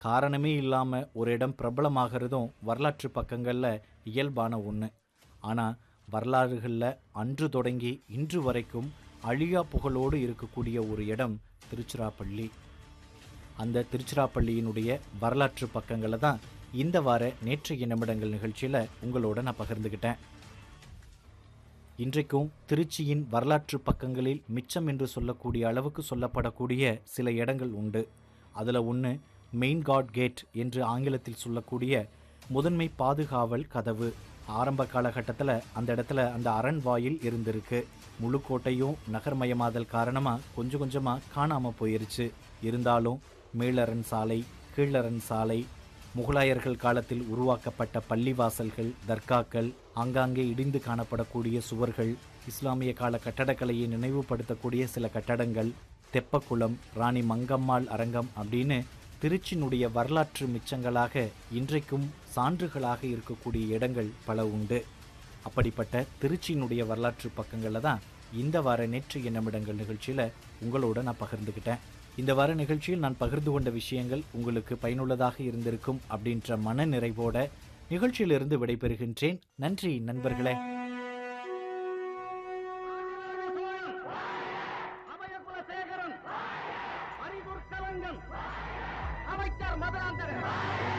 காரணமே இல்லாமல் ஒரு இடம் பிரபலமாகிறதும் வரலாற்று பக்கங்களில் இயல்பான ஒன்று ஆனால் வரலாறுகளில் அன்று தொடங்கி இன்று வரைக்கும் அழியா புகழோடு இருக்கக்கூடிய ஒரு இடம் திருச்சிராப்பள்ளி அந்த திருச்சிராப்பள்ளியினுடைய வரலாற்று பக்கங்களை தான் இந்த வார நேற்றைய நிமிடங்கள் நிகழ்ச்சியில் உங்களோட நான் பகிர்ந்துக்கிட்டேன் இன்றைக்கும் திருச்சியின் வரலாற்று பக்கங்களில் மிச்சம் என்று சொல்லக்கூடிய அளவுக்கு சொல்லப்படக்கூடிய சில இடங்கள் உண்டு அதில் ஒன்று மெயின் காட் கேட் என்று ஆங்கிலத்தில் சொல்லக்கூடிய முதன்மை பாதுகாவல் கதவு ஆரம்ப காலகட்டத்தில் அந்த இடத்துல அந்த அரண் வாயில் இருந்திருக்கு முழு கோட்டையும் நகர்மயமாதல் காரணமாக கொஞ்சம் கொஞ்சமாக காணாமல் போயிருச்சு இருந்தாலும் மேலரண் சாலை கீழரண் சாலை முகலாயர்கள் காலத்தில் உருவாக்கப்பட்ட பள்ளிவாசல்கள் தர்காக்கள் ஆங்காங்கே இடிந்து காணப்படக்கூடிய சுவர்கள் இஸ்லாமிய கால கட்டடக்கலையை நினைவுபடுத்தக்கூடிய சில கட்டடங்கள் தெப்பக்குளம் ராணி மங்கம்மாள் அரங்கம் அப்படின்னு திருச்சியினுடைய வரலாற்று மிச்சங்களாக இன்றைக்கும் சான்றுகளாக இருக்கக்கூடிய இடங்கள் பல உண்டு அப்படிப்பட்ட திருச்சியினுடைய வரலாற்று பக்கங்களில் தான் இந்த வார நேற்றைய நிமிடங்கள் நிகழ்ச்சியில் உங்களோட நான் பகிர்ந்துக்கிட்டேன் இந்த வார நிகழ்ச்சியில் நான் பகிர்ந்து கொண்ட விஷயங்கள் உங்களுக்கு பயனுள்ளதாக இருந்திருக்கும் அப்படின்ற மன நிறைவோட நிகழ்ச்சியிலிருந்து விடைபெறுகின்றேன் நன்றி நண்பர்களே அபயகுலசேகரன் அறிவுற்கலங்கன் அமைச்சர் மதுராந்தகன்